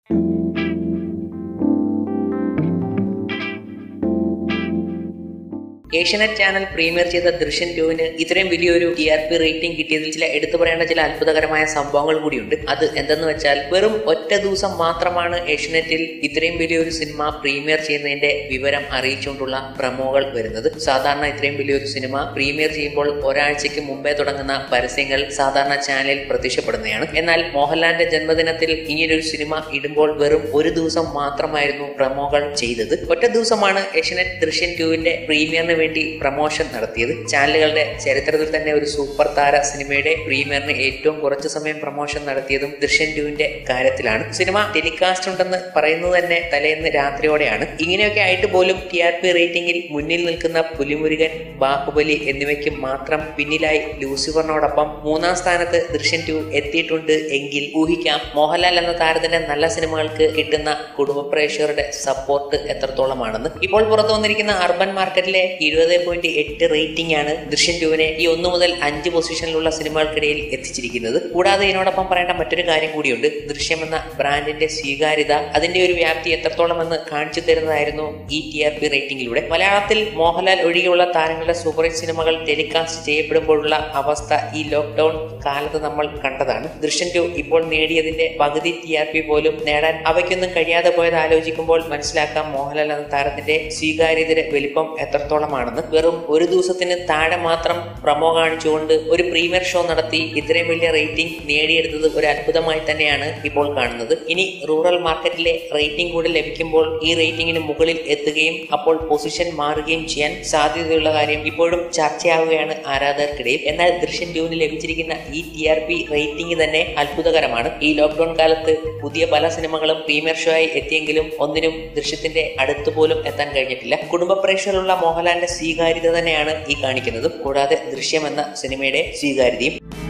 Asianet channel premier ചെയ്ത ദൃശ്യം ടുവിന് ഇത്രയും വലിയൊരു ടി ആർ പി റേറ്റിംഗ് കിട്ടിയതിൽ ചില എടുത്തു പറയേണ്ട ചില അത്ഭുതകരമായ സംഭവങ്ങൾ കൂടിയുണ്ട് അത് എന്തെന്ന് വെച്ചാൽ വെറും ഒറ്റ ദിവസം മാത്രമാണ് ഏഷ്യനെറ്റിൽ ഇത്രയും വലിയൊരു സിനിമ പ്രീമിയർ ചെയ്യുന്നതിന്റെ വിവരം അറിയിച്ചുകൊണ്ടുള്ള പ്രമോകൾ വരുന്നത് സാധാരണ ഇത്രയും വലിയൊരു സിനിമ പ്രീമിയർ ചെയ്യുമ്പോൾ ഒരാഴ്ചയ്ക്ക് മുമ്പേ തുടങ്ങുന്ന പരസ്യങ്ങൾ സാധാരണ ചാനലിൽ പ്രത്യക്ഷപ്പെടുന്നതാണ് എന്നാൽ മോഹൻലാലിന്റെ ജന്മദിനത്തിൽ ഇങ്ങനൊരു സിനിമ ഇടുമ്പോൾ വെറും ഒരു ദിവസം മാത്രമായിരുന്നു പ്രമോകൾ ചെയ്തത് ഒറ്റ ദിവസമാണ് ഏഷ്യനെറ്റ് ദൃശ്യം ടുവിന്റെ പ്രീമിയറിന് വേണ്ടി പ്രമോഷൻ നടത്തിയത് ചാനലുകളുടെ ചരിത്രത്തിൽ തന്നെ ഒരു സൂപ്പർ താര സിനിമയുടെ പ്രീമിയറിന് ഏറ്റവും കുറച്ച് സമയം പ്രമോഷൻ നടത്തിയതും ദൃശ്യം ടുവിന്റെ കാര്യത്തിലാണ് സിനിമ ടെലികാസ്റ്റ് ഉണ്ടെന്ന് പറയുന്നത് തന്നെ തലേന്ന് രാത്രിയോടെയാണ് ഇങ്ങനെയൊക്കെ ആയിട്ട് പോലും ടി ആർ പി റേറ്റിംഗിൽ മുന്നിൽ നിൽക്കുന്ന പുലിമുരുകൻ ബാഹുബലി എന്നിവയ്ക്ക് മാത്രം പിന്നിലായി ലൂസിഫറിനോടൊപ്പം മൂന്നാം സ്ഥാനത്ത് ദൃശ്യം ടു എത്തിയിട്ടുണ്ട് എങ്കിൽ ഊഹിക്കാം മോഹൻലാൽ എന്ന താരത്തിന്റെ നല്ല സിനിമകൾക്ക് കിട്ടുന്ന കുടുംബ പ്രേക്ഷകരുടെ സപ്പോർട്ട് എത്രത്തോളമാണെന്ന് ഇപ്പോൾ പുറത്തു വന്നിരിക്കുന്ന അർബൻ മാർക്കറ്റിലെ ഇരുപത് പോയിന്റ് എട്ട് റേറ്റിംഗ് ആണ് ദൃശ്യം ടുവിനെ ഈ ഒന്ന് മുതൽ അഞ്ച് പൊസിഷനിലുള്ള സിനിമകൾക്കിടയിൽ എത്തിച്ചിരിക്കുന്നത് കൂടാതെ ഇതിനോടൊപ്പം പറയേണ്ട മറ്റൊരു കാര്യം കൂടിയുണ്ട് ദൃശ്യം എന്ന ബ്രാൻഡിന്റെ സ്വീകാര്യത അതിന്റെ ഒരു വ്യാപ്തി എത്രത്തോളം എന്ന് കാണിച്ചു തരുന്നതായിരുന്നു ഈ ടി ആർ പി റേറ്റിംഗിലൂടെ മലയാളത്തിൽ മോഹൻലാൽ ഒഴികെയുള്ള താരങ്ങളുടെ സൂപ്പർ ഹിറ്റ് സിനിമകൾ ടെലികാസ്റ്റ് ചെയ്യപ്പെടുമ്പോഴുള്ള അവസ്ഥ ഈ ലോക്ക്ഡൌൺ കാലത്ത് നമ്മൾ കണ്ടതാണ് ദൃശ്യം ടു ഇപ്പോൾ നേടിയതിന്റെ പകുതി ടി ആർ പി പോലും നേടാൻ അവയ്ക്കൊന്നും കഴിയാതെ പോയത് ആലോചിക്കുമ്പോൾ മനസ്സിലാക്കാം മോഹൻലാൽ എന്ന താരത്തിന്റെ സ്വീകാര്യതയുടെ വലിപ്പം എത്രത്തോളമാണെന്ന് വെറും ഒരു ദിവസത്തിന് താഴെ മാത്രം പ്രമോ കാണിച്ചുകൊണ്ട് ഒരു പ്രീമിയർ ഷോ നടത്തി ഇത്രയും വലിയ റേറ്റിംഗ് നേടിയെടുത്തത് ഒരു അത്ഭുതമായി തന്നെയാണ് ഇപ്പോൾ കാണുന്നത് ഇനി റൂറൽ മാർക്കറ്റിലെ റേറ്റിംഗ് കൂടി ലഭിക്കുമ്പോൾ ഈ റേറ്റിംഗിന് മുകളിൽ എത്തുകയും അപ്പോൾ പൊസിഷൻ മാറുകയും ചെയ്യാൻ സാധ്യതയുള്ള കാര്യം ഇപ്പോഴും ചർച്ചയാവുകയാണ് ആരാധകർക്കിടയിൽ എന്നാൽ ദൃശ്യം ട്യൂവിന് ലഭിച്ചിരിക്കുന്ന ഈ ടി ആർ പി റേറ്റിംഗ് തന്നെ അത്ഭുതകരമാണ് ഈ ലോക്ക്ഡൌൺ കാലത്ത് പുതിയ പല സിനിമകളും പ്രീമിയർ ഷോ ആയി എത്തിയെങ്കിലും ഒന്നിനും ദൃശ്യത്തിന്റെ അടുത്ത് പോലും എത്താൻ കഴിഞ്ഞിട്ടില്ല കുടുംബ പ്രേക്ഷകരുള്ള മോഹൻലാലിന്റെ സ്വീകാര്യത തന്നെയാണ് ഈ കാണിക്കുന്നതും കൂടാതെ ദൃശ്യം എന്ന സിനിമയുടെ സ്വീകാര്യതയും